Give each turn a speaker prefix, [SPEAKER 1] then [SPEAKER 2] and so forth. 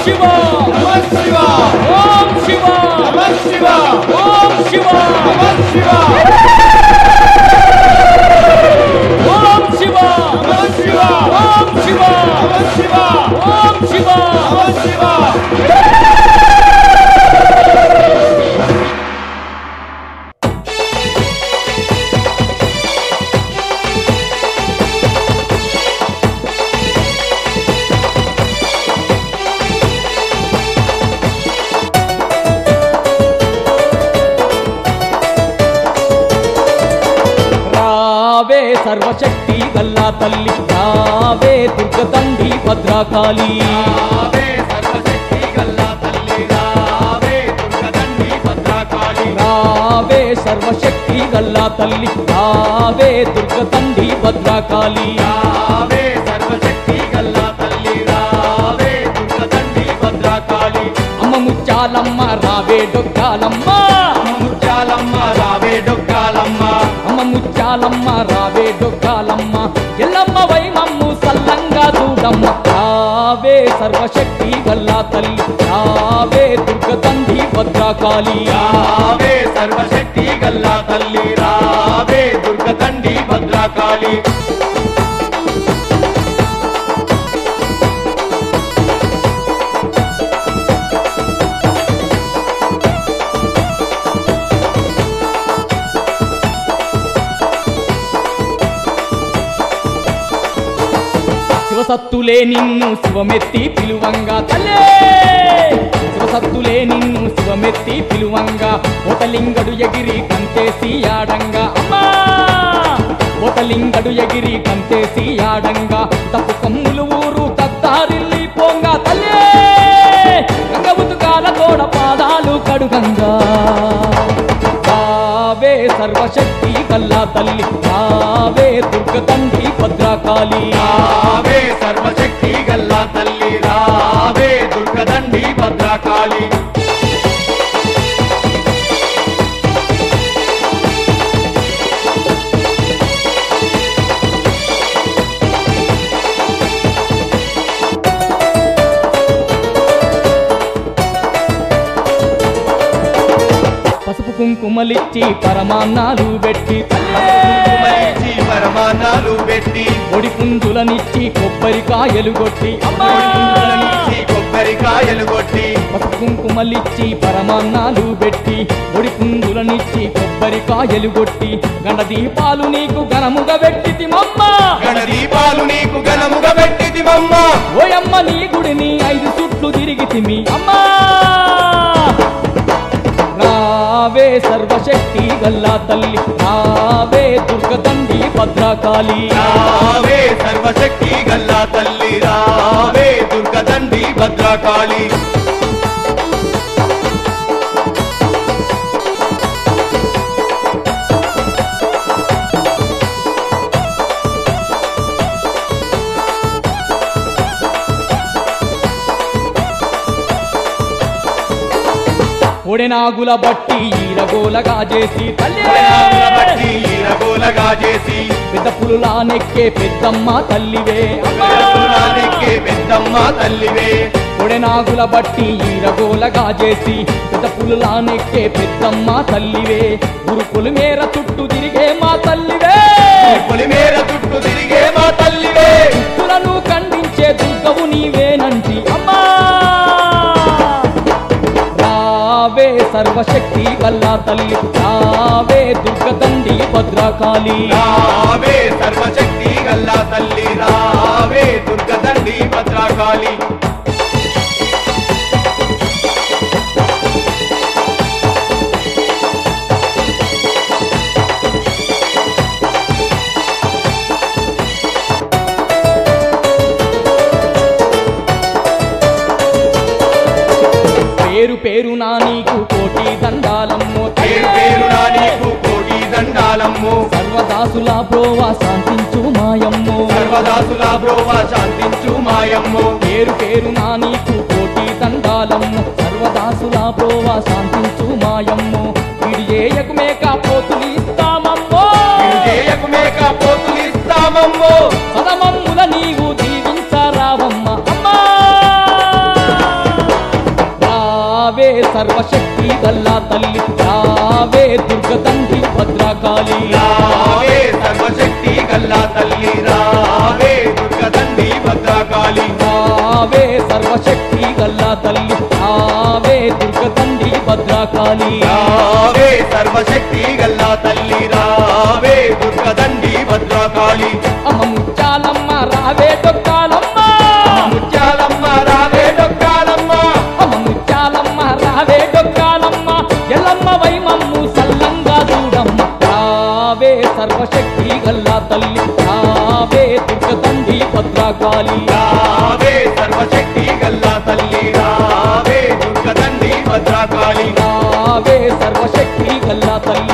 [SPEAKER 1] శివ
[SPEAKER 2] నమ శివ
[SPEAKER 1] ఓం శివ
[SPEAKER 2] నమ శివ
[SPEAKER 1] ఓం శివ
[SPEAKER 2] నమ శివ
[SPEAKER 1] ఓం శివ
[SPEAKER 2] నమ శివ
[SPEAKER 1] ఓం శివ
[SPEAKER 2] నమ శివ
[SPEAKER 1] ఓం శివ
[SPEAKER 2] నమ శివ
[SPEAKER 1] రావే సర్వశక్తి గల్లా తల్లి రావే దుర్గదండి భద్రకాళి
[SPEAKER 2] రావే సర్వశక్తి గల్లా తల్లి రావే దుర్గదండి భద్రకాళి
[SPEAKER 1] రావే సర్వశక్తి గల్లా తల్లి రావే దుర్గదండి భద్రకాళి
[SPEAKER 2] రావే సర్వశక్తి గల్లా తల్లి రావే దుర్గదండి భద్రకాళి
[SPEAKER 1] అమ్మ ముచ్చాలమ్మ రావే డొక్కాలమ్మ
[SPEAKER 2] ముత్యాలమ్మ రావే డొక్కాలమ్మ
[SPEAKER 1] అమ్మ ముచ్చాలమ్మ రావే డొక్కాలమ్మ ఎల్లమ్మ వై మమ్ము సల్లంగా చూడమ్మ రావే సర్వశక్తి గల్లా తల్లి రావే దుర్గదండి భద్రకాళి
[SPEAKER 2] రావే సర్వశక్తి గల్లా తల్లి రావే దుర్గదండి భద్రకాళి
[SPEAKER 1] శివసత్తులే నిన్ను శివమెత్తి పిలువంగా తల్లే శివసత్తులే నిన్ను శివమెత్తి పిలువంగా ఒకలింగడు ఎగిరి కంతేసి ఆడంగా అమ్మా ఒకలింగడు ఎగిరి కంతేసి ఆడంగా తప్పు కమ్ములు ఊరు తత్తారిల్లి పోంగా తల్లే గంగబుతుకాల తోడ పాదాలు కడుగంగా రావే సర్వశక్తి కల్లా తల్లి రావే దుర్గదండి భద్రకాళి
[SPEAKER 2] రావే సర్వశక్తి గల్లా తల్లి రావే దుర్గదండి భద్రకాళి
[SPEAKER 1] పసుపు కుంకుమలిచ్చి పరమాన్నాలు పెట్టి
[SPEAKER 2] కుమరించి పరమాన్నాలు పెట్టి
[SPEAKER 1] ఒడి పుంజులనిచ్చి కొబ్బరికాయలు కొట్టి అమ్మా!
[SPEAKER 2] నుంచి కొబ్బరికాయలు కొట్టి
[SPEAKER 1] పసుపు కుంకుమలిచ్చి పరమాన్నాలు పెట్టి ఒడి పుంజులనిచ్చి కొబ్బరికాయలు కొట్టి గండ దీపాలు నీకు ఘనముగా పెట్టి మమ్మ
[SPEAKER 2] గణ దీపాలు నీకు ఘనముగా పెట్టిది మమ్మ
[SPEAKER 1] ఓయమ్మ నీ గుడిని ఐదు చుట్లు తిరిగితిమి అమ్మా రావే సర్వశక్తి గల్లా తల్లి రావే దుర్గదండి భద్రకాళి
[SPEAKER 2] రావే సర్వశక్తి గల్లా తల్లి రావే దుర్గదండి భద్రకాళి
[SPEAKER 1] ఒడెనాగుల బట్టి ఈరగోలగా చేసి తల్లి
[SPEAKER 2] ప్రయాణముల బట్టి ఈరగోలగా చేసి
[SPEAKER 1] పెద్ద పులులా నెక్కే పెద్దమ్మ తల్లివే అమ్మా!
[SPEAKER 2] పెద్దపురాణికే పెద్దమ్మ తల్లివే
[SPEAKER 1] ఒడెనాగుల బట్టి ఈరగోలగా చేసి పెద్ద పులులా నెక్కే పెద్దమ్మ తల్లివే గురుకులు మేర చుట్టూ తిరిగే మా తల్లివే
[SPEAKER 2] పొలిమేర చుట్టూ తిరిగే మా తల్లివే
[SPEAKER 1] దుష్టులను ఖండించే దుర్గవు నీవేనంటి అమ్మా రావే సర్వశక్తి గల్లా తల్లి రావే దుర్గదండి భద్రకాళి
[SPEAKER 2] రావే సర్వశక్తి గల్లా తల్లి రావే దుర్గదండి భద్రకాళి
[SPEAKER 1] పేరు పేరు నా నీకు కోటి దండాలమ్మో
[SPEAKER 2] పేరు పేరునా నీకు కోటి దండాలమ్ము
[SPEAKER 1] సర్వదాసుల బ్రోవా శాంతించు మాయమ్మో
[SPEAKER 2] సర్వదాసుల బ్రోవ శాంతించు మాయమ్ము
[SPEAKER 1] పేరు పేరు నా నీకు కోటి దండాలమ్మో సర్వదాసుల బ్రోవా శాంతించు మాయమ్మో విడి చేయకు మేక పోతులు ఇస్తామమ్మో
[SPEAKER 2] చేయకు మేక పోతులు ఇస్తామమ్మో
[SPEAKER 1] సదమమ్ముల నీవు దీవించరావమ్మ అమ్మా సర్వశక్తి గల్లా తల్లి రావే దుర్గదండి భద్రకాళి
[SPEAKER 2] రావే సర్వశక్తి గల్లా తల్లి రావే దుర్గదండి భద్రకాళి
[SPEAKER 1] రావే సర్వశక్తి గల్లా తల్లి రావే దుర్గదండి భద్రకాళి
[SPEAKER 2] రావే సర్వశక్తి గల్లా తల్లి రావే దుర్గదండి భద్రకాళి
[SPEAKER 1] అమ్మ ముత్యాలమ్మ రావే డొక్కాలమ్మ
[SPEAKER 2] ముత్యాలమ్మ రావే డొక్కాలమ్మ
[SPEAKER 1] అమ్మ ముత్యాలమ్మ రావే డొక్కాలమ్మ ఎల్లమ్మ వైమమ్ము సల్లంగా చూడమ్మ రావే సర్వశక్తి గల్లా తల్లి రావే దుర్గదండి భద్రకాళి
[SPEAKER 2] రావే సర్వశక్తి గల్లా తల్లి రావే దుర్గదండి భద్రకాళి
[SPEAKER 1] రావే సర్వశక్తి గల్లా తల్లి